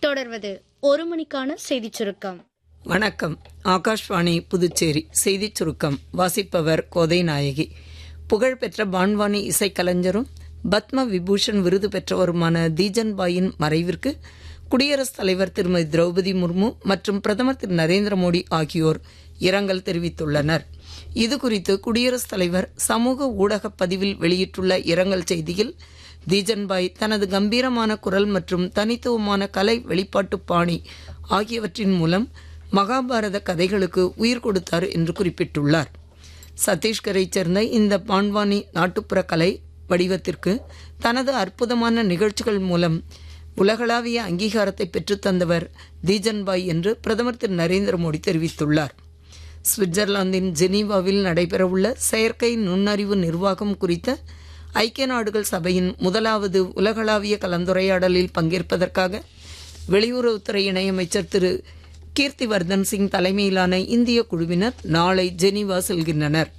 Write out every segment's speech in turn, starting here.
தொடர்வது ஒரு மணிக்கான செய்திச் சுருக்கம் வணக்கம் ஆகாஷ்வாணி புதுச்சேரி செய்திச் சுருக்கம் வாசிப்பவர் கோதை நாயகி புகழ்பெற்ற பான்வானி இசைக்கலைஞரும் பத்ம விபூஷன் விருது பெற்றவருமான தீஜன்பாயின் மறைவிற்கு குடியரசுத் தலைவர் திருமதி திரௌபதி முர்மு மற்றும் பிரதமர் திரு நரேந்திர மோடி ஆகியோர் இரங்கல் தெரிவித்துள்ளனர் இதுகுறித்து குடியரசுத் தலைவர் சமூக ஊடக பதிவில் வெளியிட்டுள்ள இரங்கல் செய்தியில் தீஜன்பாய் தனது கம்பீரமான குரல் மற்றும் தனித்துவமான கலை வெளிப்பாட்டு பாணி ஆகியவற்றின் மூலம் மகாபாரத கதைகளுக்கு உயிர் கொடுத்தார் என்று குறிப்பிட்டுள்ளார் சத்தீஸ்கரைச் சேர்ந்த இந்த பான்வானி நாட்டுப்புற கலை வடிவத்திற்கு தனது அற்புதமான நிகழ்ச்சிகள் மூலம் உலகளாவிய அங்கீகாரத்தை பெற்றுத்தந்தவர் தீஜன்பாய் என்று பிரதமர் திரு நரேந்திர மோடி தெரிவித்துள்ளார் சுவிட்சர்லாந்தின் ஜெனீவாவில் நடைபெறவுள்ள செயற்கை நுண்ணறிவு நிர்வாகம் குறித்த ஐக்கிய நாடுகள் சபையின் முதலாவது உலகளாவிய கலந்துரையாடலில் பங்கேற்பதற்காக வெளியுறவுத்துறை இணையமைச்சர் திரு கீர்த்திவர்தன் சிங் தலைமையிலான இந்திய குழுவினர் நாளை ஜெனீவா செல்கின்றனர்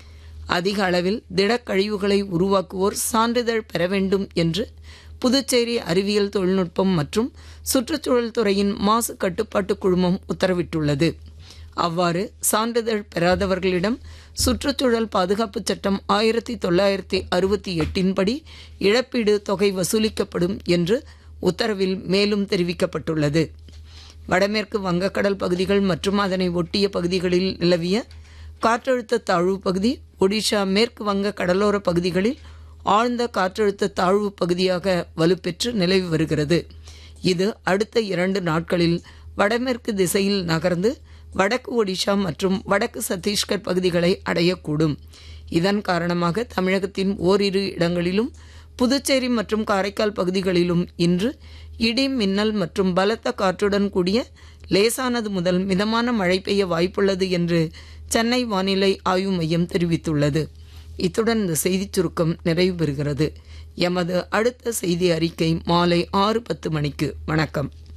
அதிக அளவில் திடக்கழிவுகளை உருவாக்குவோர் சான்றிதழ் பெற வேண்டும் என்று புதுச்சேரி அறிவியல் தொழில்நுட்பம் மற்றும் சுற்றுச்சூழல் துறையின் மாசு கட்டுப்பாட்டு குழுமம் உத்தரவிட்டுள்ளது அவ்வாறு சான்றிதழ் பெறாதவர்களிடம் சுற்றுச்சூழல் பாதுகாப்பு சட்டம் ஆயிரத்தி தொள்ளாயிரத்தி அறுபத்தி எட்டின்படி இழப்பீடு தொகை வசூலிக்கப்படும் என்று உத்தரவில் மேலும் தெரிவிக்கப்பட்டுள்ளது வடமேற்கு வங்கக்கடல் பகுதிகள் மற்றும் அதனை ஒட்டிய பகுதிகளில் நிலவிய காற்றழுத்த தாழ்வு பகுதி ஒடிஷா மேற்கு வங்க கடலோர பகுதிகளில் ஆழ்ந்த காற்றழுத்த தாழ்வு பகுதியாக வலுப்பெற்று நிலவி வருகிறது இது அடுத்த இரண்டு நாட்களில் வடமேற்கு திசையில் நகர்ந்து வடக்கு ஒடிஷா மற்றும் வடக்கு சத்தீஸ்கர் பகுதிகளை அடையக்கூடும் இதன் காரணமாக தமிழகத்தின் ஓரிரு இடங்களிலும் புதுச்சேரி மற்றும் காரைக்கால் பகுதிகளிலும் இன்று இடி மின்னல் மற்றும் பலத்த காற்றுடன் கூடிய லேசானது முதல் மிதமான மழை பெய்ய வாய்ப்புள்ளது என்று சென்னை வானிலை ஆய்வு மையம் தெரிவித்துள்ளது இத்துடன் இந்த செய்திச் சுருக்கம் நிறைவு பெறுகிறது எமது அடுத்த செய்தி அறிக்கை மாலை ஆறு பத்து மணிக்கு வணக்கம்